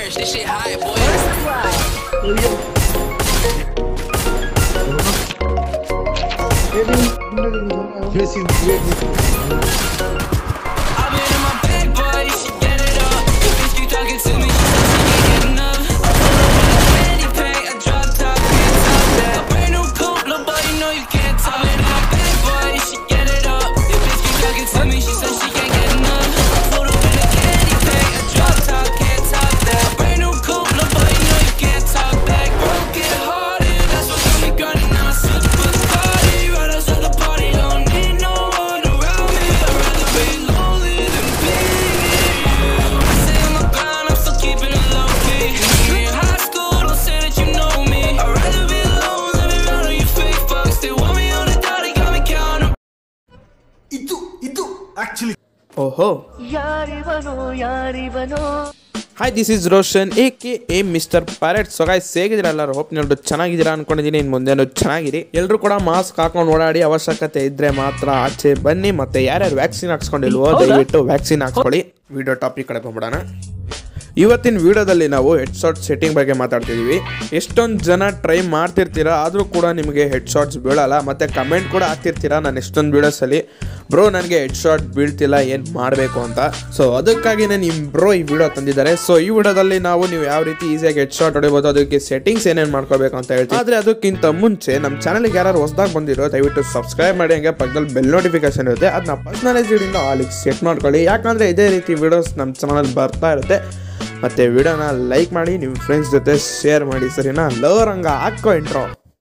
merch. This shit high, boy. I've been in my bag, boy. She get it up. If bitch keep talking to me, she can't get enough. Fanny pack, a drop top, can't top that. A brand new coupe, little boy, you know you can't top. I've been in my bag, boy. She get it up. If bitch keep talking to me, she says she can't get enough. Photo in a candy pack, a drop top, can't top that. A brand new coupe, little boy, you know you can't talk back. Broke it hearted, that's what got me grinding. Now I switch to the party, right outside the party. Don't need no one around me. I'd rather be lonely than be you. I say I'm a grind, I'm still keeping it low key. Me in high school, don't say that you know me. I'd rather be alone than be around all you fake fucks. They want me on the dotty, got me counting. ಇದು ಇದು actually ಓಹೋ ಯಾರಿವನೋ ಯಾರಿವನೋ hi this is Roshan A K A mister parrot so guys ಹೇಗಿದ್ದೀರಾ ಎಲ್ಲರೂ hope ನೀವು ಚೆನ್ನಾಗಿದ್ದೀರಾ ಅನ್ಕೊಂಡಿದ್ದೀನಿ ಇನ್ನು ಮುಂದೆ ಚೆನ್ನಾಗಿರಿ ಎಲ್ಲರೂ ಕೂಡ ಮಾಸ್ಕ್ ಹಾಕೊಂಡು ಓಡಾಡಿ ಅವಶ್ಯಕತೆ ಇದ್ರೆ ಮಾತ್ರ ಆಚೆ ಬನ್ನಿ ಮತ್ತೆ ಯಾರ್ಯಾರು ವ್ಯಾಕ್ಸಿನ್ ಹಾಕ್ಸ್ಕೊಂಡಿಲ್ವೋ ದಯವಿಟ್ಟು ವ್ಯಾಕ್ಸಿನ್ ಹಾಕ್ಸ್ಕೊಳ್ಳಿ ವಿಡಿಯೋ ಟಾಪಿಕ್ ಕಡೆ ಹೋಗ್ಬಿಡೋಣ ಇವತ್ತಿನ ವಿಡಿಯೋದಲ್ಲಿ ನಾವು ಹೆಡ್ ಶಾಟ್ ಸೆಟ್ಟಿಂಗ್ ಬಗ್ಗೆ ಮಾತಾಡ್ತಿದ್ದೀವಿ ಎಷ್ಟೊಂದು ಜನ ಟ್ರೈ ಮಾಡ್ತಿರ್ತೀರಾ ಆದರೂ ಕೂಡ ನಿಮಗೆ ಹೆಡ್ ಶಾಟ್ಸ್ ಬೀಳಲ್ಲ ಮತ್ತು ಕಮೆಂಟ್ ಕೂಡ ಹಾಕ್ತಿರ್ತೀರಾ ನಾನು ಎಷ್ಟೊಂದು ವೀಡಿಯೋಸಲ್ಲಿ ಬ್ರೋ ನನಗೆ ಹೆಡ್ ಶಾಟ್ ಬೀಳ್ತಿಲ್ಲ ಏನು ಮಾಡಬೇಕು ಅಂತ ಸೊ ಅದಕ್ಕಾಗಿನೇ ನಿಮ್ಮ ಬ್ರೋ ಈ ವಿಡಿಯೋ ತಂದಿದ್ದಾರೆ ಸೊ ಈ ವಿಡಿಯೋದಲ್ಲಿ ನಾವು ನೀವು ಯಾವ ರೀತಿ ಈಸಿಯಾಗಿ ಹೆಡ್ ಶಾಟ್ ಹೊಡಿಬೋದು ಅದಕ್ಕೆ ಸೆಟ್ಟಿಂಗ್ಸ್ ಏನೇನು ಮಾಡ್ಕೋಬೇಕು ಅಂತ ಹೇಳ್ತೀವಿ ಆದರೆ ಅದಕ್ಕಿಂತ ಮುಂಚೆ ನಮ್ಮ ಚಾನಲ್ಗೆ ಯಾರು ಹೊಸದಾಗಿ ಬಂದಿರೋ ದಯವಿಟ್ಟು ಸಬ್ಸ್ಕ್ರೈಬ್ ಮಾಡಿ ಹಂಗೆ ಪಕ್ಕದಲ್ಲಿ ಬೆಲ್ ನೋಟಿಫಿಕೇಶನ್ ಇರುತ್ತೆ ಅದನ್ನ ಪರ್ಸನಲೈಸ್ಡಿಂದ ಆಲಿಗೆ ಸೆಟ್ ಮಾಡ್ಕೊಳ್ಳಿ ಯಾಕಂದರೆ ಇದೇ ರೀತಿ ವಿಡಿಯೋಸ್ ನಮ್ಮ ಚಾನಲ್ ಬರ್ತಾ ಇರುತ್ತೆ ಮತ್ತು ವಿಡಿಯೋನ ಲೈಕ್ ಮಾಡಿ ನಿಮ್ಮ ಫ್ರೆಂಡ್ಸ್ ಜೊತೆ ಶೇರ್ ಮಾಡಿ ಸರಿನಾ ಲವ್ ರಂಗ ಹಾಕೋ ಇಂಟ್ರೋ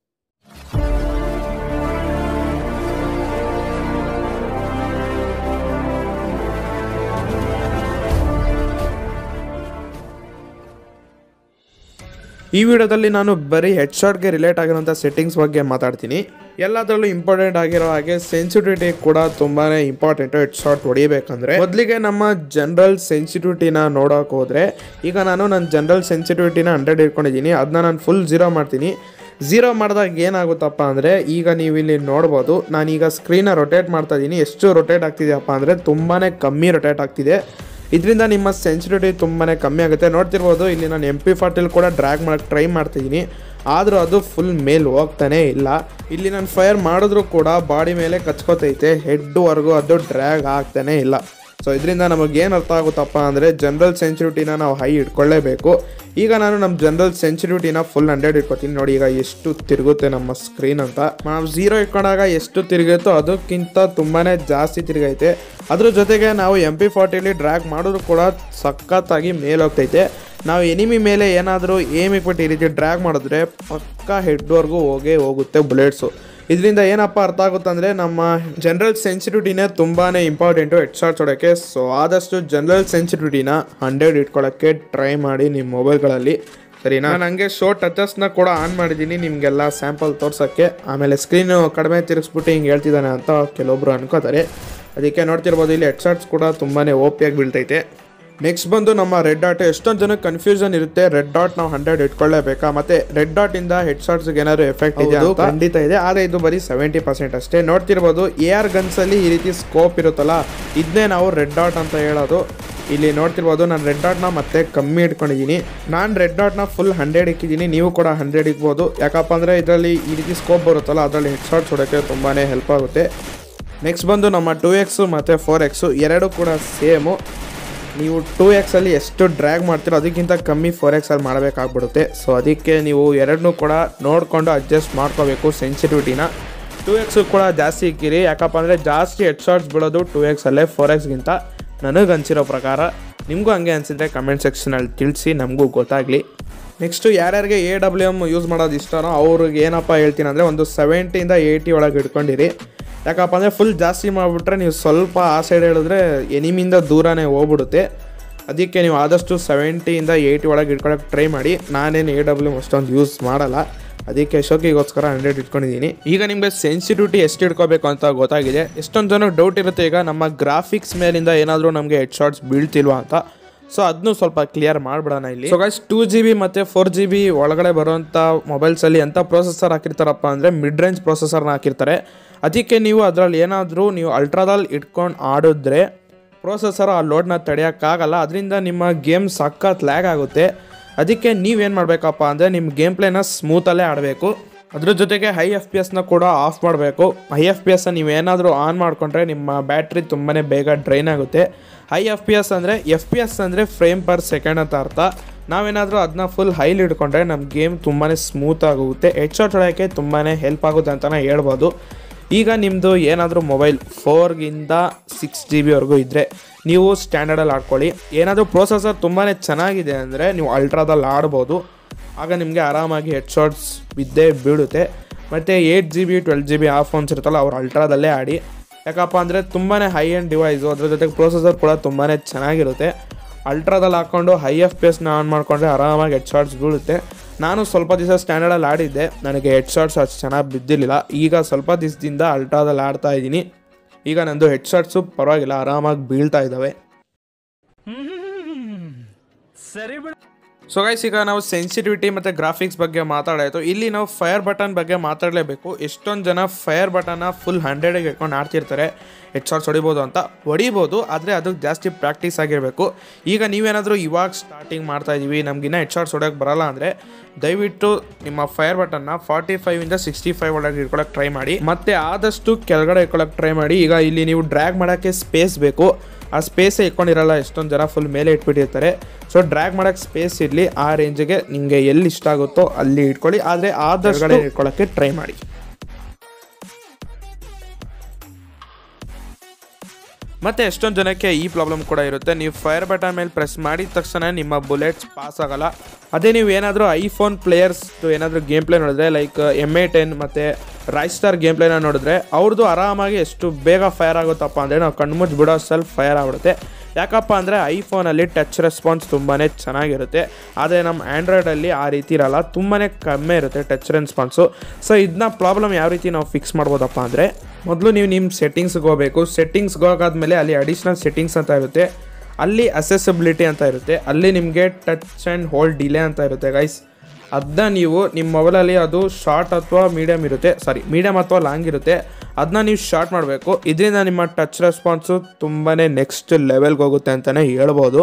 ಈ ವಿಡಿಯೋದಲ್ಲಿ ನಾನು ಬರೀ ಹೆಡ್ ಶಾಟ್ಗೆ ರಿಲೇಟ್ ಆಗಿರೋಂಥ ಸೆಟ್ಟಿಂಗ್ಸ್ ಬಗ್ಗೆ ಮಾತಾಡ್ತೀನಿ ಎಲ್ಲದರಲ್ಲೂ ಇಂಪಾರ್ಟೆಂಟ್ ಆಗಿರೋ ಹಾಗೆ ಸೆನ್ಸಿಟಿವಿಟಿ ಕೂಡ ತುಂಬಾನೇ ಇಂಪಾರ್ಟೆಂಟ್ ಹೆಡ್ ಶಾಟ್ ಹೊಡಿಬೇಕಂದ್ರೆ ಮೊದಲಿಗೆ ನಮ್ಮ ಜನರಲ್ ಸೆನ್ಸಿಟಿವಿಟಿನ ನೋಡೋಕೆ ಹೋದ್ರೆ ಈಗ ನಾನು ನನ್ನ ಜನರಲ್ ಸೆನ್ಸಿಟಿವಿಟಿನ ಹಂಡ್ರೆಡ್ ಇಟ್ಕೊಂಡಿದ್ದೀನಿ ಅದನ್ನ ನಾನು ಫುಲ್ ಜೀರೋ ಮಾಡ್ತೀನಿ ಝೀರೋ ಮಾಡಿದಾಗ ಏನಾಗುತ್ತಪ್ಪ ಅಂದರೆ ಈಗ ನೀವು ಇಲ್ಲಿ ನೋಡ್ಬೋದು ನಾನೀಗ ಸ್ಕ್ರೀನ ರೊಟೇಟ್ ಮಾಡ್ತಾ ಇದ್ದೀನಿ ಎಷ್ಟು ರೊಟೇಟ್ ಆಗ್ತಿದೆಯಪ್ಪ ಅಂದರೆ ತುಂಬಾ ಕಮ್ಮಿ ರೊಟೇಟ್ ಆಗ್ತಿದೆ ಇದರಿಂದ ನಿಮ್ಮ ಸೆನ್ಸಿಟಿವಿಟಿ ತುಂಬಾ ಕಮ್ಮಿ ಆಗುತ್ತೆ ನೋಡ್ತಿರ್ಬೋದು ಇಲ್ಲಿ ನಾನು ಎಮ್ ಪಿ ಫಾರ್ಟಿಲ್ ಕೂಡ ಡ್ರ್ಯಾಗ್ ಮಾಡಕ್ಕೆ ಟ್ರೈ ಮಾಡ್ತಿದ್ದೀನಿ ಆದರೂ ಅದು ಫುಲ್ ಮೇಲ್ ಹೋಗ್ತಾನೆ ಇಲ್ಲ ಇಲ್ಲಿ ನಾನು ಫೈರ್ ಮಾಡಿದ್ರೂ ಕೂಡ ಬಾಡಿ ಮೇಲೆ ಕಚ್ಕೋತೈತೆ ಹೆಡ್ವರೆಗೂ ಅದು ಡ್ರ್ಯಾಗ್ ಆಗ್ತಾನೆ ಇಲ್ಲ ಸೊ ಇದರಿಂದ ನಮಗೇನು ಅರ್ಥ ಆಗುತ್ತಪ್ಪ ಅಂದರೆ ಜನರಲ್ ಸೆನ್ಸಿಟಿವಿಟಿನ ನಾವು ಹೈ ಇಟ್ಕೊಳ್ಳೇಬೇಕು ಈಗ ನಾನು ನಮ್ಮ ಜನರಲ್ ಸೆನ್ಸಿಟಿವಿಟಿನ ಫುಲ್ ಹಂಡ್ರೆಡ್ ಇಟ್ಕೊತೀನಿ ನೋಡಿ ಈಗ ಎಷ್ಟು ತಿರುಗುತ್ತೆ ನಮ್ಮ ಸ್ಕ್ರೀನ್ ಅಂತ ನಾವು ಝೀರೋ ಇಟ್ಕೊಂಡಾಗ ಎಷ್ಟು ತಿರುಗುತ್ತೋ ಅದಕ್ಕಿಂತ ತುಂಬಾ ಜಾಸ್ತಿ ತಿರುಗೈತೆ ಅದ್ರ ಜೊತೆಗೆ ನಾವು ಎಮ್ ಪಿ ಫಾರ್ಟಿಲಿ ಡ್ರ್ಯಾಗ್ ಮಾಡಿದ್ರು ಕೂಡ ಸಖತ್ತಾಗಿ ಮೇಲೆ ಹೋಗ್ತೈತೆ ನಾವು ಎನಿಮಿ ಮೇಲೆ ಏನಾದರೂ ಏಮ್ ಇಕ್ಬಿಟ್ಟು ಈ ರೀತಿ ಡ್ರ್ಯಾಗ್ ಮಾಡಿದ್ರೆ ಪಕ್ಕ ಹೆಡ್ವರೆಗೂ ಹೋಗೇ ಹೋಗುತ್ತೆ ಬುಲೆಟ್ಸು ಇದರಿಂದ ಏನಪ್ಪ ಅರ್ಥ ಆಗುತ್ತೆ ಅಂದರೆ ನಮ್ಮ ಜನರಲ್ ಸೆನ್ಸಿಟಿವಿಟಿನೇ ತುಂಬಾ ಇಂಪಾರ್ಟೆಂಟು ಹೆಡ್ ಶಾಟ್ಸ್ ಹೊಡೋಕ್ಕೆ ಸೊ ಆದಷ್ಟು ಜನರಲ್ ಸೆನ್ಸಿಟಿವಿಟಿನ ಹಂಡ್ರೆಡ್ ಇಟ್ಕೊಳ್ಳೋಕ್ಕೆ ಟ್ರೈ ಮಾಡಿ ನಿಮ್ಮ ಮೊಬೈಲ್ಗಳಲ್ಲಿ ಸರಿನಾ ನಾನು ಹಂಗೆ ಶೋ ಟಚಸ್ನ ಕೂಡ ಆನ್ ಮಾಡಿದ್ದೀನಿ ನಿಮಗೆಲ್ಲ ಸ್ಯಾಂಪಲ್ ತೋರ್ಸೋಕ್ಕೆ ಆಮೇಲೆ ಸ್ಕ್ರೀನು ಕಡಿಮೆ ತಿರುಗಿಸ್ಬಿಟ್ಟು ಹಿಂಗೆ ಹೇಳ್ತಿದ್ದಾನೆ ಅಂತ ಕೆಲವೊಬ್ರು ಅನ್ಕೋತಾರೆ ಅದಕ್ಕೆ ನೋಡ್ತಿರ್ಬೋದು ಇಲ್ಲಿ ಹೆಡ್ ಶಾಟ್ಸ್ ಕೂಡ ತುಂಬಾ ಓಪಿಯಾಗಿ ಬೀಳ್ತೈತೆ ನೆಕ್ಸ್ಟ್ ಬಂದು ನಮ್ಮ ರೆಡ್ ಡಾಟ್ ಎಷ್ಟೊಂದು ಜನ ಕನ್ಫ್ಯೂಷನ್ ಇರುತ್ತೆ ರೆಡ್ ಡಾಟ್ ನಾವು ಹಂಡ್ರೆಡ್ ಇಟ್ಕೊಳ್ಳೇಬೇಕಾ ಮತ್ತೆ ರೆಡ್ ಡಾಟ್ ಇಂದ ಹೆಡ್ ಶಾಟ್ಸ್ ಏನಾದ್ರು ಎಫೆಕ್ಟ್ ಇದೆ ಅಂತ ಖಂಡಿತ ಇದೆ ಆದ್ರೆ ಇದು ಬರೀ ಸೆವೆಂಟಿ ಪರ್ಸೆಂಟ್ ಅಷ್ಟೇ ನೋಡ್ತಿರ್ಬೋದು ಎ ಆರ್ ಗನ್ಸ್ ಅಲ್ಲಿ ಈ ರೀತಿ ಸ್ಕೋಪ್ ಇರುತ್ತಲ್ಲ ಇದನ್ನೇ ನಾವು ರೆಡ್ ಡಾಟ್ ಅಂತ ಹೇಳೋದು ಇಲ್ಲಿ ನೋಡ್ತಿರ್ಬೋದು ನಾನು ರೆಡ್ ಡಾಟ್ನ ಮತ್ತೆ ಕಮ್ಮಿ ಇಟ್ಕೊಂಡಿದ್ದೀನಿ ನಾನು ರೆಡ್ ಡಾಟ್ನ ಫುಲ್ ಹಂಡ್ರೆಡ್ ಇಕ್ಕಿದ್ದೀನಿ ನೀವು ಕೂಡ ಹಂಡ್ರೆಡ್ ಇಕ್ಬೋದು ಯಾಕಪ್ಪ ಅಂದರೆ ಇದರಲ್ಲಿ ಈ ರೀತಿ ಸ್ಕೋಪ್ ಬರುತ್ತಲ್ಲ ಅದರಲ್ಲಿ ಹೆಡ್ ಶಾಟ್ಸ್ ಹೊಡೋಕ್ಕೆ ತುಂಬಾ ಹೆಲ್ಪ್ ಆಗುತ್ತೆ ನೆಕ್ಸ್ಟ್ ಬಂದು ನಮ್ಮ ಟೂ ಎಕ್ಸು ಮತ್ತು ಫೋರ್ ಎಕ್ಸು ಎರಡು ಕೂಡ ಸೇಮು ನೀವು ಟೂ ಎಕ್ಸಲ್ಲಿ ಎಷ್ಟು ಡ್ರ್ಯಾಗ್ ಮಾಡ್ತೀರೋ ಅದಕ್ಕಿಂತ ಕಮ್ಮಿ ಫೋರ್ ಎಕ್ಸಲ್ಲಿ ಮಾಡಬೇಕಾಗ್ಬಿಡುತ್ತೆ ಸೊ ಅದಕ್ಕೆ ನೀವು ಎರಡನ್ನೂ ಕೂಡ ನೋಡಿಕೊಂಡು ಅಡ್ಜಸ್ಟ್ ಮಾಡ್ಕೋಬೇಕು ಸೆನ್ಸಿಟಿವಿಟಿನ ಟೂ ಎಕ್ಸು ಕೂಡ ಜಾಸ್ತಿ ಇಕ್ಕಿರಿ ಯಾಕಪ್ಪ ಅಂದರೆ ಜಾಸ್ತಿ ಹೆಡ್ ಶಾಟ್ಸ್ ಬೀಳೋದು ಟೂ ಎಕ್ಸಲ್ಲೇ ಫೋರ್ ಎಕ್ಸ್ಗಿಂತ ನನಗೆ ಅನಿಸಿರೋ ಪ್ರಕಾರ ನಿಮಗೂ ಹಂಗೆ ಅನಿಸಿದ್ರೆ ಕಮೆಂಟ್ ಸೆಕ್ಷನಲ್ಲಿ ತಿಳಿಸಿ ನಮಗೂ ಗೊತ್ತಾಗಲಿ ನೆಕ್ಸ್ಟು ಯಾರ್ಯಾರಿಗೆ ಎ ಡಬ್ಲ್ಯೂ ಎಮ್ ಯೂಸ್ ಮಾಡೋದು ಇಷ್ಟನೋ ಅವ್ರಿಗೆ ಏನಪ್ಪ ಹೇಳ್ತೀನಿ ಅಂದರೆ ಒಂದು ಸೆವೆಂಟಿಯಿಂದ ಏಯ್ಟಿ ಒಳಗೆ ಇಟ್ಕೊಂಡಿರಿ ಯಾಕಪ್ಪ ಅಂದರೆ ಫುಲ್ ಜಾಸ್ತಿ ಮಾಡಿಬಿಟ್ರೆ ನೀವು ಸ್ವಲ್ಪ ಆ ಸೈಡ್ ಹೇಳಿದ್ರೆ ಎನಿಮಿಂದ ದೂರನೇ ಹೋಗ್ಬಿಡುತ್ತೆ ಅದಕ್ಕೆ ನೀವು ಆದಷ್ಟು ಸೆವೆಂಟಿಯಿಂದ ಏಯ್ಟಿ ಒಳಗೆ ಇಟ್ಕೊಳಕ್ಕೆ ಟ್ರೈ ಮಾಡಿ ನಾನೇನು ಎ ಡಬ್ಲ್ಯೂ ಅಷ್ಟೊಂದು ಯೂಸ್ ಮಾಡಲ್ಲ ಅದಕ್ಕೆ ಶೋಕಿಗೋಸ್ಕರ ಹಂಡ್ರೆಡ್ ಇಟ್ಕೊಂಡಿದ್ದೀನಿ ಈಗ ನಿಮಗೆ ಸೆನ್ಸಿಟಿವಿಟಿ ಎಷ್ಟು ಇಟ್ಕೋಬೇಕು ಅಂತ ಗೊತ್ತಾಗಿದೆ ಎಷ್ಟೊಂದು ಜನಕ್ಕೆ ಡೌಟ್ ಇರುತ್ತೆ ಈಗ ನಮ್ಮ ಗ್ರಾಫಿಕ್ಸ್ ಮೇಲಿಂದ ಏನಾದರೂ ನಮಗೆ ಹೆಡ್ ಶಾಟ್ಸ್ ಬೀಳ್ತಿಲ್ವಾ ಅಂತ ಸೊ ಅದನ್ನು ಸ್ವಲ್ಪ ಕ್ಲಿಯರ್ ಮಾಡಿಬಿಡೋಣ ಇಲ್ಲಿ so guys two G B ಮತ್ತು ಫೋರ್ ಜಿ ಬಿ ಒಳಗಡೆ ಬರುವಂಥ ಮೊಬೈಲ್ಸಲ್ಲಿ ಎಂಥ ಪ್ರೊಸೆಸರ್ ಹಾಕಿರ್ತಾರಪ್ಪ ಅಂದರೆ ಮಿಡ್ ರೇಂಜ್ ಪ್ರೊಸೆಸರ್ನ ಹಾಕಿರ್ತಾರೆ ಅದಕ್ಕೆ ನೀವು ಅದರಲ್ಲಿ ಏನಾದರೂ ನೀವು ಅಲ್ಟ್ರಾದಲ್ಲಿ ಇಟ್ಕೊಂಡು ಆಡಿದ್ರೆ ಪ್ರೊಸೆಸರ್ ಆ ಲೋಡ್ನ ತಡೆಯೋಕ್ಕಾಗಲ್ಲ ಅದರಿಂದ ನಿಮ್ಮ ಗೇಮ್ ಸಖತ್ ಲ್ಯಾಗ್ ಆಗುತ್ತೆ ಅದಕ್ಕೆ ನೀವೇನು ಮಾಡಬೇಕಪ್ಪ ಅಂದರೆ ನಿಮ್ಮ ಗೇಮ್ ಪ್ಲೇನ ಸ್ಮೂತಲ್ಲೇ ಆಡಬೇಕು ಅದ್ರ ಜೊತೆಗೆ ಹೈ ಎಫ್ ಪಿ ಎಸ್ನ ಕೂಡ ಆಫ್ ಮಾಡಬೇಕು ಹೈ ಎಫ್ ಪಿ ಎಸ್ನ ನೀವೇನಾದರೂ ಆನ್ ಮಾಡಿಕೊಂಡ್ರೆ ನಿಮ್ಮ ಬ್ಯಾಟ್ರಿ ತುಂಬಾ ಬೇಗ ಡ್ರೈನ್ ಆಗುತ್ತೆ ಹೈ ಎಫ್ ಪಿ ಎಸ್ ಅಂದರೆ ಎಫ್ ಪಿ ಎಸ್ ಅಂದರೆ ಫ್ರೇಮ್ ಪರ್ ಸೆಕೆಂಡ್ ಅಂತ ಅರ್ಥ ನಾವೇನಾದರೂ ಅದನ್ನ ಫುಲ್ ಹೈಲಿ ಇಟ್ಕೊಂಡ್ರೆ ನಮ್ಮ ಗೇಮ್ ತುಂಬಾ ಸ್ಮೂತ್ ಆಗುತ್ತೆ ಹೆಡ್ ಶಾಟ್ ಹೊಡೆಯೋಕ್ಕೆ ತುಂಬಾ ಹೆಲ್ಪ್ ಆಗುತ್ತೆ ಅಂತಲೇ ಹೇಳ್ಬೋದು ಈಗ ನಿಮ್ಮದು ಏನಾದರೂ ಮೊಬೈಲ್ ಫೋರ್ಗಿಂದ ಸಿಕ್ಸ್ ಜಿ ಬಿವರೆಗೂ ಇದ್ದರೆ ನೀವು ಸ್ಟ್ಯಾಂಡರ್ಡಲ್ಲಿ ಆಡ್ಕೊಳ್ಳಿ ಏನಾದರೂ ಪ್ರೊಸೆಸರ್ ತುಂಬಾ ಚೆನ್ನಾಗಿದೆ ಅಂದರೆ ನೀವು ಅಲ್ಟ್ರಾದಲ್ಲಿ ಆಡ್ಬೋದು ಆಗ ನಿಮಗೆ ಆರಾಮಾಗಿ ಹೆಡ್ ಶಾಟ್ಸ್ ಬಿದ್ದೇ ಬೀಳುತ್ತೆ ಮತ್ತು eight G B twelve G B ಆ ಫೋನ್ಸ್ ಇರುತ್ತಲ್ಲ ಅವ್ರು ಅಲ್ಟ್ರಾದಲ್ಲೇ ಆಡಿ ಯಾಕಪ್ಪ ಅಂದರೆ ತುಂಬಾ ಹೈ ಎಂಡ್ ಡಿವೈಸು ಅದ್ರ ಜೊತೆಗೆ ಪ್ರೊಸೆಸರ್ ಕೂಡ ತುಂಬಾ ಚೆನ್ನಾಗಿರುತ್ತೆ ಅಲ್ಟ್ರಾದಲ್ಲಿ ಹಾಕ್ಕೊಂಡು ಹೈ ಎಫ್ ಪಿ ಎಸ್ನ ಆನ್ ಮಾಡಿಕೊಂಡ್ರೆ ಆರಾಮಾಗಿ ಹೆಡ್ ಶಾಟ್ಸ್ ಬೀಳುತ್ತೆ ನಾನು ಸ್ವಲ್ಪ ದಿವಸ ಸ್ಟ್ಯಾಂಡರ್ಡಲ್ಲಿ ಆಡಿದ್ದೆ ನನಗೆ ಹೆಡ್ ಶಾಟ್ಸ್ ಅಷ್ಟು ಚೆನ್ನಾಗಿ ಬಿದ್ದಿರಲಿಲ್ಲ ಈಗ ಸ್ವಲ್ಪ ದಿವಸದಿಂದ ಅಲ್ಟ್ರಾದಲ್ಲಿ ಆಡ್ತಾ ಇದ್ದೀನಿ ಈಗ ನಂದು ಹೆಡ್ ಶಾಟ್ಸು ಪರವಾಗಿಲ್ಲ ಆರಾಮಾಗಿ ಬೀಳ್ತಾ ಇದ್ದಾವೆ ಸೊ ಗೈಸ್ ಈಗ ನಾವು ಸೆನ್ಸಿಟಿವಿಟಿ ಮತ್ತು ಗ್ರಾಫಿಕ್ಸ್ ಬಗ್ಗೆ ಮಾತಾಡಾಯಿತು ಇಲ್ಲಿ ನಾವು ಫೈರ್ ಬಟನ್ ಬಗ್ಗೆ ಮಾತಾಡಲೇಬೇಕು ಎಷ್ಟೊಂದು ಜನ ಫೈರ್ ಬಟನ್ನ ಫುಲ್ ಹಂಡ್ರೆಡಿಗೆ ಇಟ್ಕೊಂಡು ಆಡ್ತಿರ್ತಾರೆ ಹೆಡ್ ಶಾಟ್ಸ್ ಹೊಡಿಬೋದು ಅಂತ ಹೊಡಿಬೋದು ಆದರೆ ಅದಕ್ಕೆ ಜಾಸ್ತಿ ಪ್ರಾಕ್ಟೀಸ್ ಆಗಿರಬೇಕು ಈಗ ನೀವೇನಾದರೂ ಇವಾಗ ಸ್ಟಾರ್ಟಿಂಗ್ ಮಾಡ್ತಾ ಇದ್ದೀವಿ ನಮಗಿನ್ನ ಹೆಡ್ ಶಾಟ್ಸ್ ಹೊಡೋಕ್ಕೆ ಬರಲ್ಲ ಅಂದರೆ ದಯವಿಟ್ಟು ನಿಮ್ಮ ಫೈರ್ ಬಟನ್ನ ಫಾರ್ಟಿ ಫೈವಿಂದ ಸಿಕ್ಸ್ಟಿ ಫೈವ್ ಒಳಗೆ ಇಟ್ಕೊಳಕ್ಕೆ ಟ್ರೈ ಮಾಡಿ ಮತ್ತೆ ಆದಷ್ಟು ಕೆಳಗಡೆ ಇಟ್ಕೊಳಕ್ಕೆ ಟ್ರೈ ಮಾಡಿ ಈಗ ಇಲ್ಲಿ ನೀವು ಡ್ರ್ಯಾಗ್ ಮಾಡೋಕ್ಕೆ ಸ್ಪೇಸ್ ಬೇಕು ಆ ಸ್ಪೇಸೇ ಇಟ್ಕೊಂಡಿರಲ್ಲ ಎಷ್ಟೊಂದು ಜನ ಫುಲ್ ಮೇಲೆ ಇಟ್ಬಿಟ್ಟಿರ್ತಾರೆ ಸೊ ಡ್ರ್ಯಾಗ್ ಮಾಡೋಕ್ಕೆ ಸ್ಪೇಸ್ ಇರಲಿ ಆ ರೇಂಜಿಗೆ ನಿಮಗೆ ಎಲ್ಲಿ ಇಷ್ಟ ಆಗುತ್ತೋ ಅಲ್ಲಿ ಇಟ್ಕೊಳ್ಳಿ ಆದರೆ ಆದಷ್ಟು ಇಟ್ಕೊಳ್ಳೋಕ್ಕೆ ಟ್ರೈ ಮಾಡಿ ಮತ್ತೆ ಎಷ್ಟೊಂದು ಜನಕ್ಕೆ ಈ ಪ್ರಾಬ್ಲಮ್ ಕೂಡ ಇರುತ್ತೆ ನೀವು ಫೈರ್ ಬಟನ್ ಮೇಲೆ ಪ್ರೆಸ್ ಮಾಡಿದ ತಕ್ಷಣ ನಿಮ್ಮ ಬುಲೆಟ್ಸ್ ಪಾಸ್ ಆಗಲ್ಲ ಅದೇ ನೀವು ಏನಾದರೂ ಐಫೋನ್ ಪ್ಲೇಯರ್ಸ್ ಏನಾದರೂ ಗೇಮ್ ಪ್ಲೇ ನೋಡಿದ್ರೆ ಲೈಕ್ ಎಮ್ ಎ ಟೆನ್ ಮತ್ತು ರೈಸ್ಟಾರ್ ಗೇಮ್ ಪ್ಲೇನ ನೋಡಿದ್ರೆ ಅವ್ರದ್ದು ಆರಾಮಾಗಿ ಎಷ್ಟು ಬೇಗ ಫೈರ್ ಆಗುತ್ತಪ್ಪ ಅಂದರೆ ನಾವು ಕಣ್ಮುಚ್ಚಿ ಬಿಡೋ ಸೆಲ್ಫ್ ಫೈರ್ ಆಗ್ಬಿಡುತ್ತೆ ಯಾಕಪ್ಪ ಅಂದರೆ ಐಫೋನಲ್ಲಿ ಟಚ್ ರೆಸ್ಪಾನ್ಸ್ ತುಂಬಾ ಚೆನ್ನಾಗಿರುತ್ತೆ ಆದರೆ ನಮ್ಮ ಆ್ಯಂಡ್ರಾಯ್ಡಲ್ಲಿ ಆ ರೀತಿ ಇರಲ್ಲ ತುಂಬಾ ಕಮ್ಮಿ ಇರುತ್ತೆ ಟಚ್ ರೆಸ್ಪಾನ್ಸು ಸೊ ಇದನ್ನ ಪ್ರಾಬ್ಲಮ್ ಯಾವ ರೀತಿ ನಾವು ಫಿಕ್ಸ್ ಮಾಡ್ಬೋದಪ್ಪ ಅಂದರೆ ಮೊದಲು ನೀವು ನಿಮ್ಮ ಸೆಟ್ಟಿಂಗ್ಸ್ಗೆ ಹೋಗಬೇಕು ಸೆಟ್ಟಿಂಗ್ಸ್ಗೆ ಹೋಗಾದ್ಮೇಲೆ ಅಲ್ಲಿ ಅಡಿಷ್ನಲ್ ಸೆಟ್ಟಿಂಗ್ಸ್ ಅಂತ ಇರುತ್ತೆ ಅಲ್ಲಿ ಅಸೆಸಿಬಿಲಿಟಿ ಅಂತ ಇರುತ್ತೆ ಅಲ್ಲಿ ನಿಮಗೆ ಟಚ್ ಆ್ಯಂಡ್ ಹೋಲ್ಡ್ ಡಿಲೇ ಅಂತ ಇರುತ್ತೆ ಗೈಸ್ ಅದನ್ನ ನೀವು ನಿಮ್ಮ ಮೊಬೈಲಲ್ಲಿ ಅದು ಶಾರ್ಟ್ ಅಥವಾ ಮೀಡಿಯಮ್ ಇರುತ್ತೆ ಸಾರಿ ಮೀಡಿಯಮ್ ಅಥವಾ ಲಾಂಗ್ ಇರುತ್ತೆ ಅದನ್ನ ನೀವು ಶಾರ್ಟ್ ಮಾಡಬೇಕು ಇದರಿಂದ ನಿಮ್ಮ ಟಚ್ ರೆಸ್ಪಾನ್ಸು ತುಂಬಾ ನೆಕ್ಸ್ಟ್ ಲೆವೆಲ್ಗೆ ಹೋಗುತ್ತೆ ಅಂತಲೇ ಹೇಳ್ಬೋದು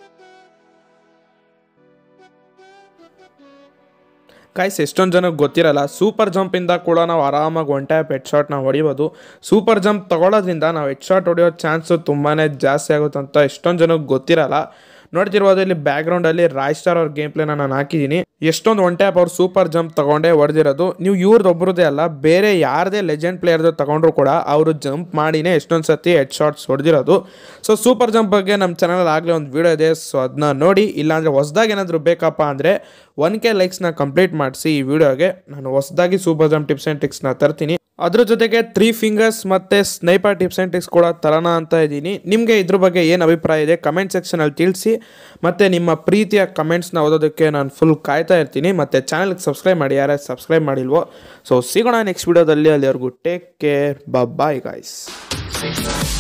ಗೈಸ್ ಎಷ್ಟೊಂದು ಜನಕ್ಕೆ ಗೊತ್ತಿರಲ್ಲ ಸೂಪರ್ ಜಂಪಿಂದ ಕೂಡ ನಾವು ಆರಾಮಾಗಿ ಒನ್ ಟ್ಯಾಪ್ ಹೆಡ್ ಶಾಟ್ನ ಹೊಡಿಬೋದು ಸೂಪರ್ ಜಂಪ್ ತಗೊಳ್ಳೋದ್ರಿಂದ ನಾವು ಹೆಡ್ ಶಾಟ್ ಹೊಡೆಯೋ ಚಾನ್ಸು ತುಂಬಾ ಜಾಸ್ತಿ ಆಗುತ್ತೆ ಅಂತ ಎಷ್ಟೊಂದು ಜನಕ್ಕೆ ಗೊತ್ತಿರಲ್ಲ ನೋಡ್ತಿರ್ಬೋದು ಇಲ್ಲಿ ಬ್ಯಾಕ್ಗ್ರೌಂಡಲ್ಲಿ ರಾಯ್ ಸ್ಟಾರ್ ಅವ್ರ ಗೇಮ್ ಪ್ಲೇನ ನಾನು ಹಾಕಿದ್ದೀನಿ ಎಷ್ಟೊಂದು ಒನ್ ಟ್ಯಾಪ್ ಅವ್ರು ಸೂಪರ್ ಜಂಪ್ ತಗೊಂಡೇ ಹೊಡೆದಿರೋದು ನೀವು ಇವ್ರದ್ದು ಒಬ್ರದ್ದೇ ಅಲ್ಲ ಬೇರೆ ಯಾರದೇ ಲೆಜೆಂಡ್ ಪ್ಲೇಯರ್ದು ತಗೊಂಡ್ರು ಕೂಡ ಅವರು ಜಂಪ್ ಮಾಡಿನೇ ಎಷ್ಟೊಂದು ಸತಿ ಹೆಡ್ ಶಾಟ್ಸ್ ಹೊಡೆದಿರೋದು ಸೊ ಸೂಪರ್ ಜಂಪ್ ಬಗ್ಗೆ ನಮ್ಮ ಚಾನಲ್ ಆಗಲೇ ಒಂದು ವಿಡಿಯೋ ಇದೆ ಸೊ ಅದನ್ನ ನೋಡಿ ಇಲ್ಲಾಂದರೆ ಹೊಸದಾಗಿ ಏನಾದರೂ ಬೇಕಪ್ಪ ಅಂದರೆ ಒನ್ ಕೆ ಲೈಕ್ಸ್ನ ಕಂಪ್ಲೀಟ್ ಮಾಡಿಸಿ ಈ ವಿಡಿಯೋಗೆ ನಾನು ಹೊಸದಾಗಿ ಸೂಪರ್ ಜಂಪ್ ಟಿಪ್ಸ್ ಆ್ಯಂಡ್ ಟಿಕ್ಸ್ನ ತರ್ತೀನಿ ಅದ್ರ ಜೊತೆಗೆ ತ್ರೀ ಫಿಂಗರ್ಸ್ ಮತ್ತು ಸ್ನೈಪರ್ ಟಿಪ್ಸ್ ಆ್ಯಂಡ್ ಟಿಕ್ಸ್ ಕೂಡ ತರೋಣ ಅಂತ ಇದ್ದೀನಿ ನಿಮಗೆ ಇದ್ರ ಬಗ್ಗೆ ಏನು ಅಭಿಪ್ರಾಯ ಇದೆ ಕಮೆಂಟ್ ಸೆಕ್ಷನಲ್ಲಿ ತಿಳಿಸಿ ಮತ್ತು ನಿಮ್ಮ ಪ್ರೀತಿಯ ಕಮೆಂಟ್ಸ್ನ ಓದೋದಕ್ಕೆ ನಾನು ಫುಲ್ ಕಾಯ್ತಾ ಇರ್ತೀನಿ ಮತ್ತು ಚಾನಲ್ಗೆ ಸಬ್ಸ್ಕ್ರೈಬ್ ಮಾಡಿ ಯಾರ್ಯಾರು ಸಬ್ಸ್ಕ್ರೈಬ್ ಮಾಡಿಲ್ವೋ ಸೊ ಸಿಗೋಣ ನೆಕ್ಸ್ಟ್ ವಿಡಿಯೋದಲ್ಲಿ ಅಲ್ಲಿವರೆಗೂ ಟೇಕ್ ಕೇರ್ ಬಾಯ್ ಗಾಯ್ಸ್